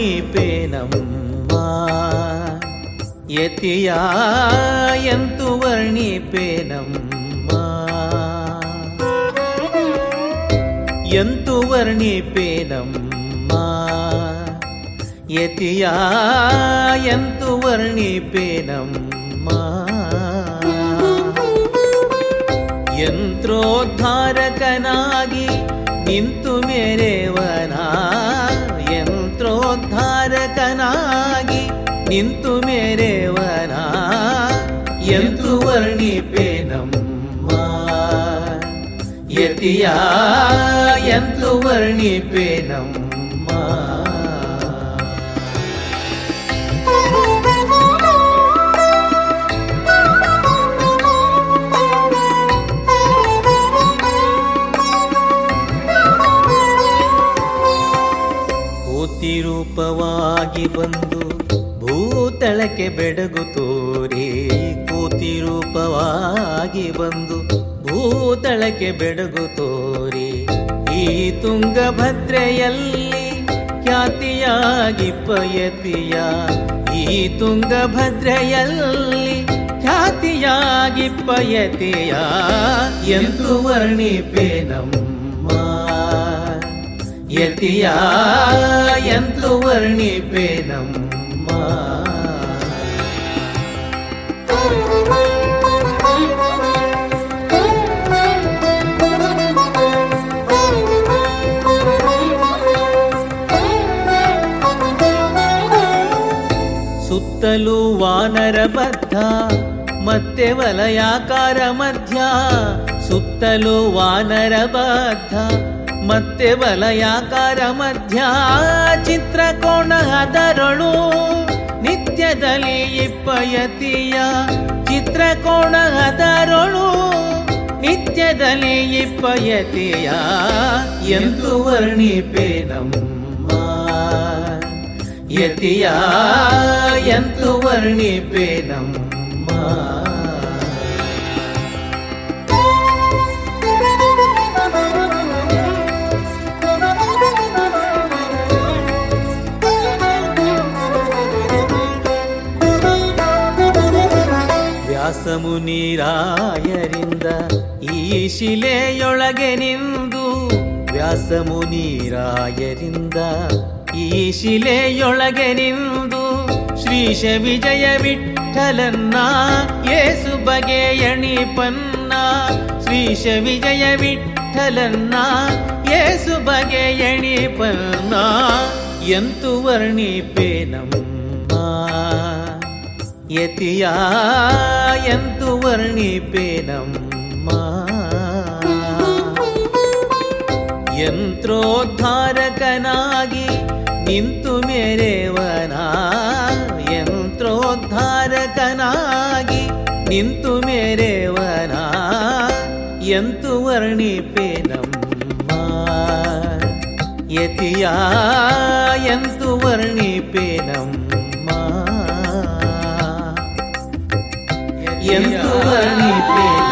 ವರ್ಣಿಪೇನಮ್ಮ ಯತಿಯ ಎಂತು ವರ್ಣಿಪೇನಮ್ಮ ಎಂತು ವರ್ಣಿಪೇನಮ್ಮ ಯತಿಯ ಎಂತು ವರ್ಣಿಪೇನಮ್ಮ ಯಂತ್ರೋದ್ಧಾರಕನಾಗಿ ನಿಂತು ಮೇರೆವನ ಯಂತ್ರೋದ್ಧಾರಕನಾಗಿ ನಿಂತು ಮೇರೆವನ ಎಂತು ವರ್ಣಿಪೇನಮ್ಮ ಯತಿಯ ಎಂತು ವರ್ಣಿಪೇನಮ್ಮ ಕೋತಿ ರೂಪವಾಗಿ ಬಂದು ಭೂತಳಕ್ಕೆ ಬೆಡಗು ತೋರಿ ಕೋತಿ ರೂಪವಾಗಿ ಬಂದು ಭೂತಳಕ್ಕೆ ಬೆಡಗು ತೋರಿ ಈ ತುಂಗಭದ್ರೆಯಲ್ಲಿ ಖ್ಯಾತಿಯಾಗಿ ಪಯತಿಯ ಈ ತುಂಗಭದ್ರೆಯಲ್ಲಿ ಖ್ಯಾತಿಯಾಗಿ ಪಯತಿಯ ಎಂದು ವರ್ಣಿಪೇನಮ್ಮ ಯತಿಯ ಎಂತು ವರ್ಣಿಪೇನಮ್ಮ ಸುತ್ತಲೂ ವಾನರ ಬದ್ಧ ಮತ್ತೆ ವಲಯಾಕಾರ ಮಧ್ಯ ಸುತ್ತಲೂ ವಾನರ ಬದ್ಧ ಮತ್ತೆ ವಲಯಾಕಾರ ಮಧ್ಯ ಚಿತ್ರಕೋಣ ಅದರಳು ನಿತ್ಯದಲ್ಲಿ ಇಪ್ಪಯತಿಯ ಚಿತ್ರಕೋಣ ಅದರಳು ನಿತ್ಯದಲ್ಲಿ ಇಪ್ಪಯತಿಯ ಎಂದು ವರ್ಣಿಪೇನಮ್ಮ ಯತಿಯ ಎಂತು ವರ್ಣಿಪೇನಮ್ಮ ವ್ಯಾಸಮುನಿರಾಯರಿಂದ ಈ ಶಿಲೆಯೊಳಗೆ ನಿಂದು ವ್ಯಾಸಮುನಿರಾಯರಿಂದ ಈ ಶಿಲೆಯೊಳಗೆ ನಿಂದು ಶ್ರೀಶ ವಿಜಯ ವಿಠಲನ್ನ ಏಸು ಬಗೆಯಣಿಪನ್ನ ಶ್ರೀಶ ವಿಜಯ ವಿಠಲನ್ನ ಏಸು ಬಗೆಯಣಿಪನ್ನ ಎಂತು ವರ್ಣಿಪೇನಮ್ಮ ಯತಿಯ ಎಂತು ವರ್ಣಿಪೇನಮ್ಮ ಯಂತ್ರೋದ್ಧಾರಕನಾಗಿ ನಿಂತು ಮೇರೆವನ ಯಂತ್ರೋದ್ಧಾರಕನಾಗಿ ನಿಂತು ಮೇರೆವನ ಎಂತು ವರ್ಣಿಪೇನಮ್ಮ ಯತಿಯ ಎಂತು ವರ್ಣಿಪೇನಮ್ಮ ಎಂತು ವರ್ಣಿಪೇನಮ್ಮ